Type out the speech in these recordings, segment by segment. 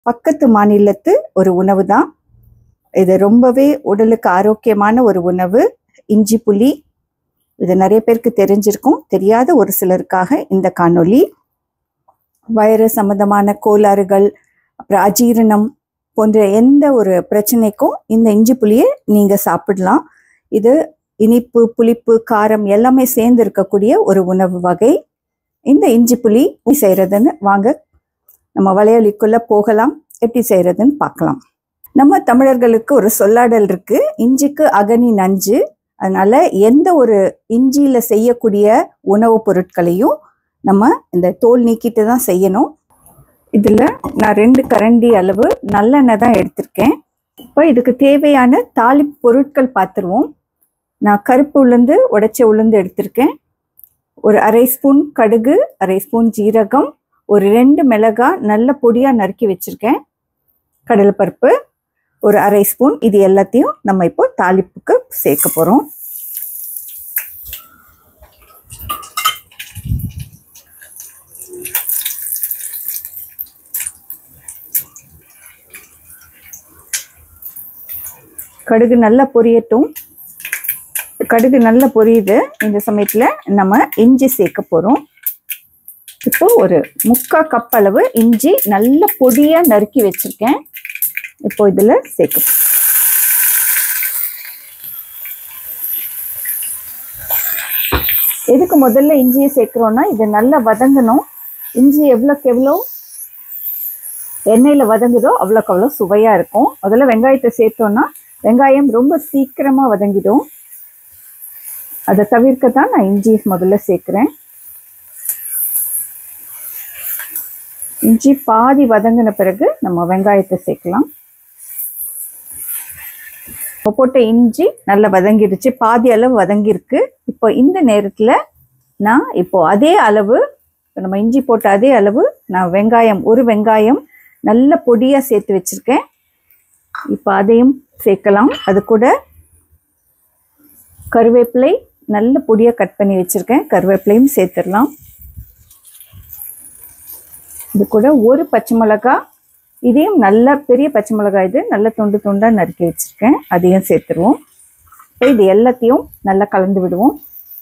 பக்கத்து மாநிலத்து ஒரு உணவு தான் இது ரொம்பவே உடலுக்கு ஆரோக்கியமான ஒரு உணவு இஞ்சி புளி இது நிறைய பேருக்கு தெரிஞ்சிருக்கும் தெரியாத ஒரு சிலருக்காக இந்த காணொளி வயிறு சம்பந்தமான கோளாறுகள் அப்புறம் அஜீரணம் போன்ற எந்த ஒரு பிரச்சனைக்கும் இந்த இஞ்சி புளியை நீங்க சாப்பிடலாம் இது இனிப்பு புளிப்பு காரம் எல்லாமே சேர்ந்து இருக்கக்கூடிய ஒரு உணவு வகை இந்த இஞ்சி புளி எப்படி செய்யறதுன்னு வாங்க நம்ம வளையலிக்குள்ள போகலாம் எப்படி செய்யறதுன்னு பார்க்கலாம் நம்ம தமிழர்களுக்கு ஒரு சொல்லாடல் இருக்கு இஞ்சிக்கு அகனி நஞ்சு அதனால எந்த ஒரு இஞ்சியில செய்யக்கூடிய உணவுப் பொருட்களையும் நம்ம இந்த தோல் நீக்கிட்டு தான் செய்யணும் இதுல நான் ரெண்டு கரண்டி அளவு நல்லெண்ணெய் தான் எடுத்திருக்கேன் இப்போ இதுக்கு தேவையான தாளிப்பு பொருட்கள் பார்த்துருவோம் நான் கருப்பு உளுந்து உடைச்ச உளுந்து எடுத்திருக்கேன் ஒரு அரை ஸ்பூன் கடுகு அரை ஸ்பூன் ஜீரகம் ஒரு ரெண்டு மிளகாய் நல்ல பொடியாக நறுக்கி வச்சுருக்கேன் கடலைப்பருப்பு ஒரு அரை ஸ்பூன் இது எல்லாத்தையும் நம்ம இப்போ தாளிப்புக்கு சேர்க்க போகிறோம் கடுகு நல்லா பொரியட்டும் கடுகு நல்லா பொரியுது இந்த சமயத்தில் நம்ம இஞ்சி சேர்க்க போகிறோம் இப்போ ஒரு முக்கால் கப் அளவு இஞ்சி நல்ல பொடியாக நறுக்கி வச்சுருக்கேன் இப்போ இதில் சேர்க்க எதுக்கு முதல்ல இஞ்சியை சேர்க்குறோன்னா இது நல்லா வதங்கணும் இஞ்சி எவ்வளோக்கு எவ்வளோ எண்ணெயில் வதங்குதோ அவ்வளோக்கு அவ்வளோ சுவையாக இருக்கும் முதல்ல வெங்காயத்தை சேர்த்தோன்னா வெங்காயம் ரொம்ப சீக்கிரமாக வதங்கிடும் அதை தவிர்க்க தான் நான் இஞ்சி முதல்ல சேர்க்குறேன் இஞ்சி பாதி வதங்கின பிறகு நம்ம வெங்காயத்தை சேர்க்கலாம் இப்போ போட்ட இஞ்சி நல்லா வதங்கிடுச்சு பாதி அளவு வதங்கியிருக்கு இப்போ இந்த நேரத்தில் நான் இப்போ அதே அளவு நம்ம இஞ்சி போட்ட அதே அளவு நான் வெங்காயம் ஒரு வெங்காயம் நல்ல பொடியாக சேர்த்து வச்சுருக்கேன் இப்போ அதையும் சேர்க்கலாம் அது கூட கருவேப்பிலை நல்ல பொடியாக கட் பண்ணி வச்சுருக்கேன் கருவேப்பிலையும் சேர்த்துடலாம் இது கூட ஒரு பச்சை மிளகா இதையும் நல்ல பெரிய பச்சை மிளகாய் இது நல்ல துண்டு துண்டாக நறுக்கி வச்சுருக்கேன் அதையும் சேர்த்துருவோம் இது எல்லாத்தையும் நல்லா கலந்து விடுவோம்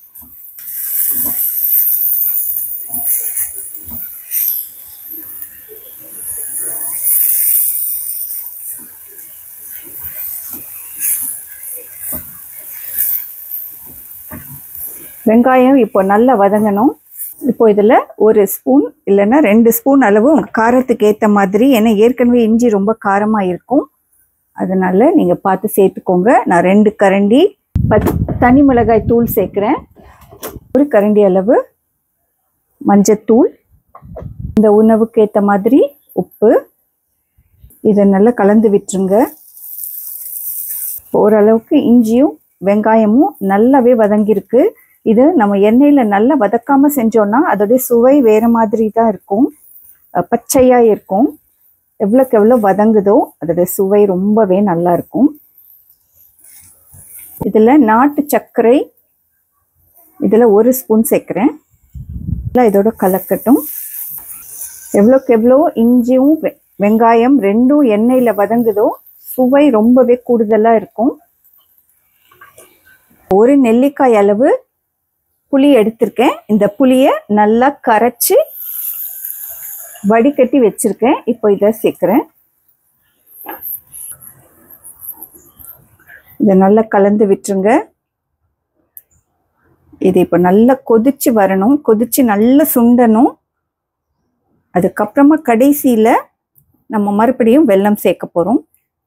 வெங்காயம் இப்போ நல்லா வதங்கணும் இப்போ இதில் ஒரு ஸ்பூன் இல்லைன்னா ரெண்டு ஸ்பூன் அளவு உங்கள் காரத்துக்கு ஏற்ற மாதிரி ஏன்னா ஏற்கனவே இஞ்சி ரொம்ப காரமாக இருக்கும் அதனால நீங்கள் பார்த்து சேர்த்துக்கோங்க நான் ரெண்டு கரண்டி பத் தனி மிளகாய் தூள் சேர்க்குறேன் ஒரு கரண்டி அளவு மஞ்சத்தூள் இந்த உணவுக்கு ஏற்ற மாதிரி உப்பு இதை நல்லா கலந்து விட்டுருங்க ஓரளவுக்கு இஞ்சியும் வெங்காயமும் நல்லாவே வதங்கியிருக்கு இது நம்ம எண்ணெயில் நல்லா வதக்காமல் செஞ்சோன்னா அதோடைய சுவை வேறு மாதிரி தான் இருக்கும் பச்சையாக இருக்கும் எவ்வளோக்கு எவ்வளோ வதங்குதோ அதோடைய சுவை ரொம்பவே நல்லா இருக்கும் இதில் நாட்டு சர்க்கரை இதில் ஒரு ஸ்பூன் சேர்க்குறேன் இதோட கலக்கட்டும் எவ்வளோக்கு எவ்வளோ இஞ்சியும் வெங்காயம் ரெண்டும் எண்ணெயில் வதங்குதோ சுவை ரொம்பவே கூடுதலாக இருக்கும் ஒரு நெல்லிக்காய் அளவு புளி எடுத்திருக்கேன் இந்த புளியை நல்லா கரைச்சி வடிகட்டி வச்சிருக்கேன் இப்போ இதை சேர்க்குறேன் இதை நல்லா கலந்து விட்டுருங்க இது இப்போ நல்லா கொதிச்சு வரணும் கொதிச்சு நல்லா சுண்டணும் அதுக்கப்புறமா கடைசியில் நம்ம மறுபடியும் வெல்லம் சேர்க்க போகிறோம்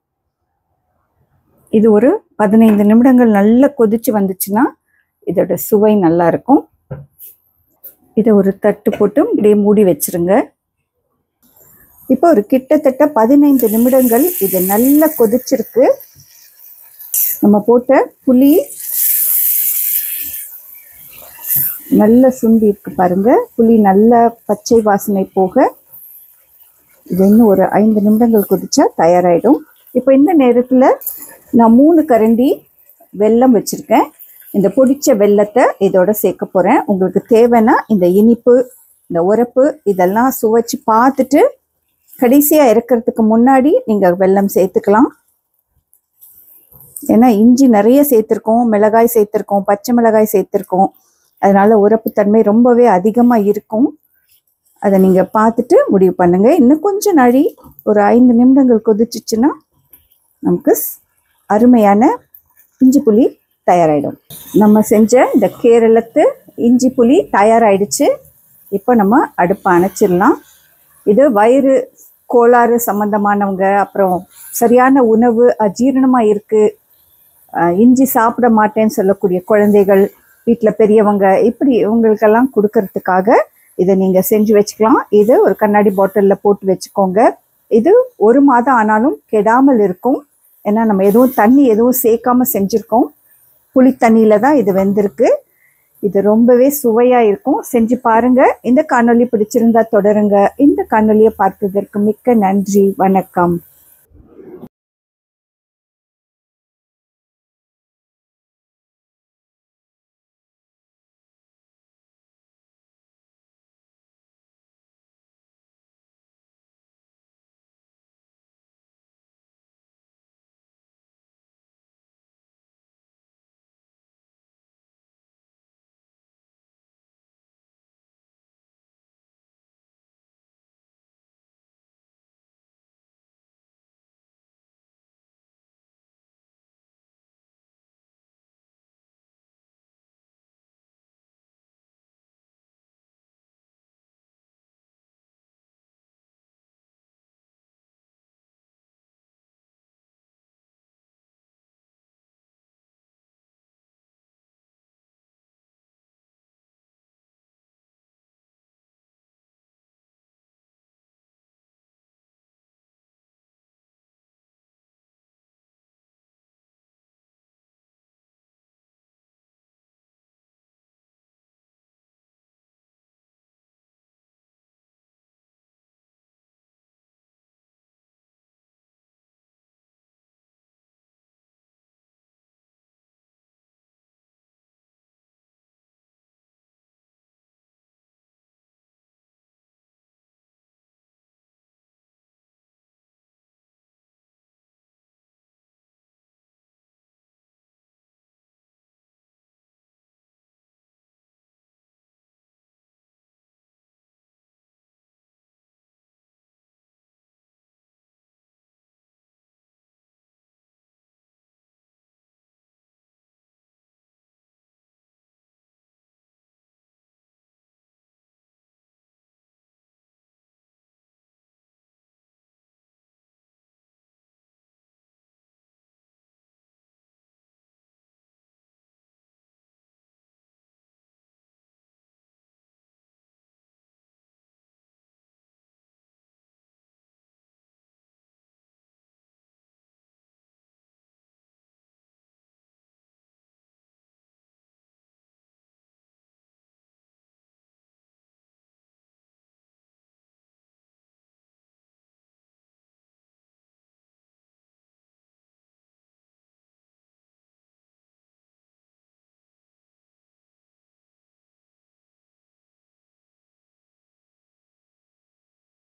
இது ஒரு பதினைந்து நிமிடங்கள் நல்லா கொதிச்சு வந்துச்சுன்னா இதோட சுவை நல்லா இருக்கும் இதை ஒரு தட்டு போட்டு இப்படியே மூடி வச்சிருங்க இப்போ ஒரு கிட்டத்தட்ட பதினைந்து நிமிடங்கள் இது நல்லா கொதிச்சிருக்கு நம்ம போட்ட புளி நல்ல சுண்டி இருக்கு பாருங்க புளி நல்ல பச்சை வாசனை போக இது இன்னும் ஒரு ஐந்து நிமிடங்கள் கொதிச்சா தயாராகிடும் இப்போ இந்த நேரத்தில் நான் மூணு கரண்டி வெல்லம் வச்சுருக்கேன் இந்த பொடிச்ச வெல்லத்தை இதோட சேர்க்க போகிறேன் உங்களுக்கு தேவைன்னா இந்த இனிப்பு இந்த உரப்பு இதெல்லாம் சுவைச்சு பார்த்துட்டு கடைசியா இறக்கிறதுக்கு முன்னாடி நீங்க வெல்லம் சேர்த்துக்கலாம் ஏன்னா இஞ்சி நிறைய சேர்த்துருக்கோம் மிளகாய் சேர்த்துருக்கோம் பச்சை மிளகாய் சேர்த்துருக்கோம் அதனால உரப்புத்தன்மை ரொம்பவே அதிகமா இருக்கும் அதை நீங்க பார்த்துட்டு முடிவு பண்ணுங்க இன்னும் கொஞ்சம் நாழி ஒரு ஐந்து நிமிடங்கள் கொதிச்சிச்சுன்னா நமக்கு ஸ்- அருமையான இஞ்சி புளி தயாராகிடும் நம்ம செஞ்ச இந்த கேரளத்து இஞ்சி புளி தயாராயிடுச்சு இப்போ நம்ம அடுப்பை அணைச்சிடலாம் இது வயிறு கோளாறு சம்பந்தமானவங்க அப்புறம் சரியான உணவு அஜீரணமாக இருக்குது இஞ்சி சாப்பிட மாட்டேன்னு சொல்லக்கூடிய குழந்தைகள் வீட்டில் பெரியவங்க இப்படி இவங்களுக்கெல்லாம் கொடுக்கறதுக்காக இதை நீங்கள் செஞ்சு வச்சுக்கலாம் இது ஒரு கண்ணாடி பாட்டிலில் போட்டு வச்சுக்கோங்க இது ஒரு மாதம் ஆனாலும் கெடாமல் இருக்கும் ஏன்னா நம்ம எதுவும் தண்ணி எதுவும் சேர்க்காம செஞ்சுருக்கோம் புளி தண்ணியில தான் இது வெந்திருக்கு இது ரொம்பவே சுவையா இருக்கும் செஞ்சு பாருங்க இந்த காணொளி பிடிச்சிருந்தா தொடருங்க இந்த காணொளியை பார்த்ததற்கு மிக்க நன்றி வணக்கம்